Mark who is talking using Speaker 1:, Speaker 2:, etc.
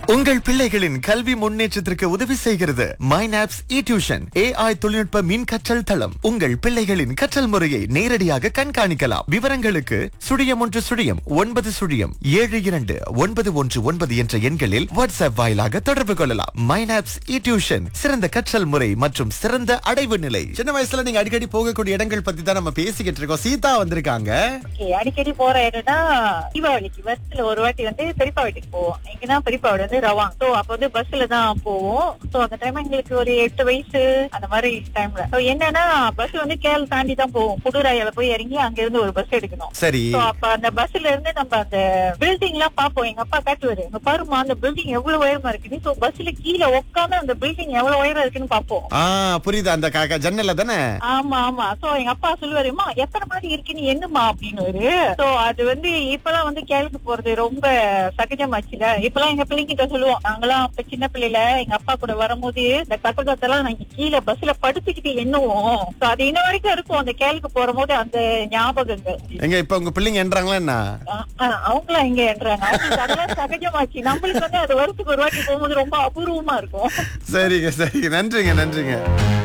Speaker 1: உங்கள் பிள்ளைகளின் கல்வி முன்னேற்றத்திற்கு உதவி செய்கிறது மைனாப்ஸ் இ டியூஷன் ஏஐ தொழில்நுட்ப மின் கற்றல் தளம் உங்கள் பிள்ளைகளின் கற்றல் முறையை நேரடியாக கண்காணிக்கலாம் விவரங்களுக்கு சுழியம் ஒன்று சுழியம் ஒன்பது சுழியம் ஏழு இரண்டு ஒன்பது ஒன்று ஒன்பது என்ற எண்களில் வாட்ஸ்அப் வாயிலாக தொடர்பு கொள்ளலாம் மைனாப்ஸ் இ டியூஷன் சிறந்த கற்றல் முறை மற்றும் சிறந்த அடைவு நிலை
Speaker 2: சின்ன வயசுல நீங்க அடிக்கடி போகக்கூடிய இடங்கள் பத்தி தான் நம்ம பேசிக்கிட்டு இருக்கோம் சீதா வந்திருக்காங்க
Speaker 3: Okay, அடிக்கடி போற இடம்னா தீபாவளிக்கு வருஷத்துல ஒரு வாட்டி வந்து பெரியப்பா வீட்டுக்கு போவோம் எங்கன்னா பெரியப்பா வீடு வந்து ரவாங் சோ அப்ப வந்து பஸ்ல தான் போவோம் சோ அந்த டைம் எங்களுக்கு ஒரு எட்டு வயசு அந்த மாதிரி டைம்ல சோ என்னன்னா பஸ் வந்து கேரள தாண்டி தான் போவோம் புதுராயில போய் இறங்கி அங்க இருந்து ஒரு பஸ் எடுக்கணும்
Speaker 2: சரி
Speaker 3: சோ அப்ப அந்த பஸ்ல இருந்து நம்ம அந்த பில்டிங் எல்லாம் பாப்போம் எங்க அப்பா காட்டுவாரு இங்க பாருமா அந்த பில்டிங் எவ்வளவு உயரமா இருக்கு சோ பஸ்ல கீழே உட்காந்து அந்த பில்டிங் எவ்வளவு உயரம் இருக்குன்னு பாப்போம்
Speaker 2: ஆ புரியுது அந்த க- க- ஜன்னல்ல தானே
Speaker 3: ஆமா ஆமா சோ எங்க அப்பா சொல்லுவாரு "அம்மா, எத்தனை மணி இருக்கு நீ என்னமா அப்படின்னு சோ அது வந்து இப்பெல்லாம் வந்து கேள்வி போறது ரொம்ப சகஜமாச்சுல இப்பெல்லாம் எங்க பிள்ளைங்கிட்ட சொல்லுவோம் நாங்கெல்லாம் அப்ப சின்ன பிள்ளைல எங்க அப்பா கூட வரும்போது இந்த கட்டடத்தெல்லாம் நாங்க கீழே பஸ்ல படுத்துக்கிட்டு எண்ணுவோம் So, அது இன்ன வரைக்கும் இருக்கும் அந்த கேளுக்கு போற போது அந்த ஞாபகங்கள்
Speaker 2: எங்க இப்ப உங்க பிள்ளைங்க என்றாங்களா என்ன
Speaker 3: ஆ, ஆ, அவங்களாம் எங்க என்றாங்க அவங்களுக்கு அதெல்லாம் சகஜமாச்சு நம்மளுக்கு வந்து அது வருஷத்துக்கு ஒரு வாட்டி போகும்போது ரொம்ப அபூர்வமா இருக்கும்
Speaker 2: சரிங்க சரிங்க நன்றிங்க நன்றிங்க